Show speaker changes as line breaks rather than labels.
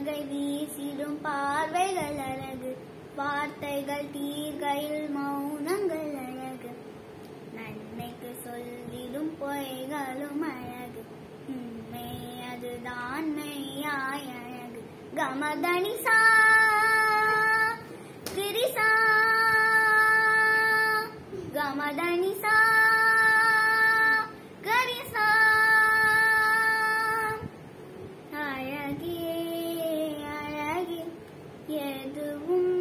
புன்னகை வீசிடும் பார்வைகள் அழகு வார்த்தைகள் தீர்கையில் மௌனங்கள் அழகு நன்மைக்கு சொல்லிடும் பொய்களும் அழகு உண்மை அதுதான் மெய்யாய் அழகு கமதனிசா கிரிசா கமதனிசா கரிசா அழகே அழகே எதுவும்